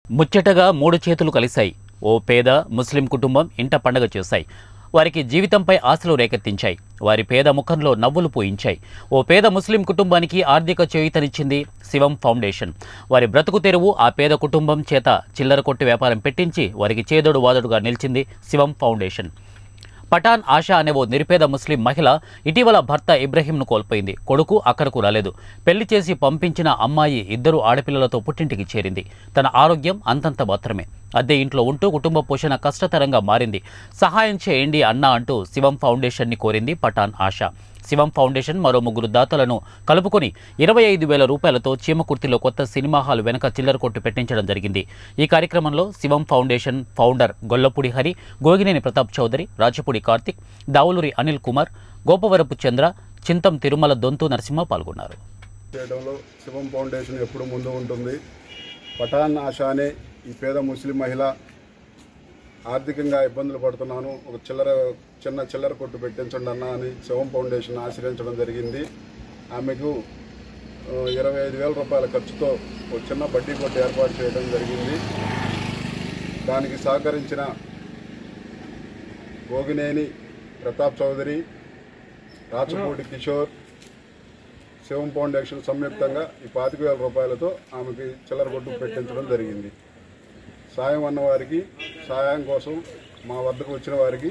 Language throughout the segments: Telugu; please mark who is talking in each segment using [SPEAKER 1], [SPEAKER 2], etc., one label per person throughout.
[SPEAKER 1] ముచ్చటగా మూడు చేతులు కలిశాయి ఓ పేద ముస్లిం కుటుంబం ఇంట పండగ చేశాయి వారికి జీవితంపై ఆశలు రేకెత్తించాయి వారి పేద ముఖంలో నవ్వులు పోయించాయి ఓ పేద ముస్లిం కుటుంబానికి ఆర్థిక చేయూతనిచ్చింది శివం ఫౌండేషన్ వారి బ్రతుకు తెరువు ఆ పేద కుటుంబం చేత చిల్లర కొట్టు వ్యాపారం పెట్టించి వారికి చేదోడు వాదోడుగా నిలిచింది శివం ఫౌండేషన్ పఠాన్ ఆశా అనే ఓ నిరుపేద ముస్లిం మహిళ ఇటీవల భర్త ఇబ్రహీంను కోల్పోయింది కొడుకు అక్కడకు రాలేదు పెళ్లి చేసి పంపించిన అమ్మాయి ఇద్దరు ఆడపిల్లలతో పుట్టింటికి చేరింది తన ఆరోగ్యం అంతంత మాత్రమే అద్దె ఇంట్లో ఉంటూ కుటుంబ పోషణ కష్టతరంగా మారింది సహాయం చేయండి అన్నా అంటూ శివం ఫౌండేషన్ని కోరింది పఠాన్ ఆశ శివం ఫౌండేషన్ మరో ముగ్గురు దాతలను కలుపుకొని ఇరవై ఐదు వేల రూపాయలతో చీమకుర్తిలో కొత్త సినిమా హాల్ వెనక చిల్లర కొట్టు పెట్టించడం జరిగింది ఈ కార్యక్రమంలో శివం ఫౌండేషన్ ఫౌండర్ గొల్లపూడి హరి గోగినేని ప్రతాప్ చౌదరి రాచపూడి కార్తిక్ దావులూరి అనిల్ కుమార్ గోపవరపు చంద్ర చింతం తిరుమల దొంతు నరసింహ పాల్గొన్నారు
[SPEAKER 2] చేయడంలో శివం ఫౌండేషన్ ఎప్పుడు ముందు ఉంటుంది పఠాన్ ఆశా అనే ఈ పేద ముస్లిం మహిళ ఆర్థికంగా ఇబ్బందులు పడుతున్నాను ఒక చిల్లర చిన్న చిల్లర కొట్టు పెట్టించండి అన్న అని శివం ఫౌండేషన్ ఆశ్రయించడం జరిగింది ఆమెకు ఆ, ఇరవై ఐదు వేల రూపాయల ఖర్చుతో ఒక చిన్న బడ్డీ కొట్టు ఏర్పాటు చేయడం జరిగింది దానికి సహకరించిన గోగినేని ప్రతాప్ చౌదరి రాచపూడి కిషోర్ శివం ఫౌండేషన్ సంయుక్తంగా ఈ పాతిక వేల రూపాయలతో ఆమెకి చిల్లర కొట్టు పెట్టించడం జరిగింది సాయం అన్న వారికి సాయం కోసం మా వద్దకు వచ్చిన వారికి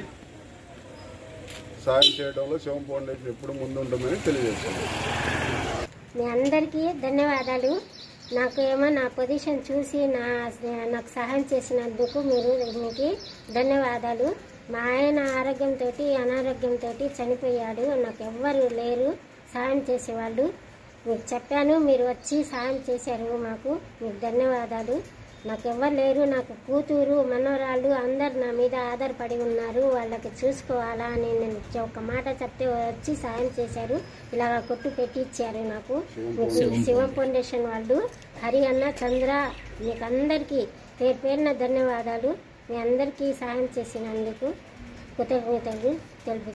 [SPEAKER 2] సాయం చేయడంలో శివం ఫౌండేషన్ ఎప్పుడు ముందు ఉంటుందని తెలియజేస్తుంది
[SPEAKER 3] మీ అందరికీ ధన్యవాదాలు నాకు ఏమో నా పొజిషన్ చూసి నా నాకు సహాయం చేసినందుకు మీరు మీకు ధన్యవాదాలు మా ఆయన ఆరోగ్యంతో అనారోగ్యంతో చనిపోయాడు నాకు ఎవ్వరు లేరు సాయం చేసేవాళ్ళు మీకు చెప్పాను మీరు వచ్చి సాయం చేశారు మాకు మీకు ధన్యవాదాలు నాకు ఎవ్వరు లేరు నాకు కూతురు మనవరాళ్ళు అందరు నా మీద ఆధారపడి ఉన్నారు వాళ్ళకి చూసుకోవాలా అని నేను ఒక మాట చెప్తే వచ్చి సాయం చేశారు ఇలా కొట్టు పెట్టి ఇచ్చారు నాకు మీకు శివ ఫౌండేషన్ వాళ్ళు హరి అన్న చంద్ర మీకు అందరికీ పేరు పేరున ధన్యవాదాలు మీ అందరికీ సాయం చేసినందుకు కృతజ్ఞతలు తెలుపు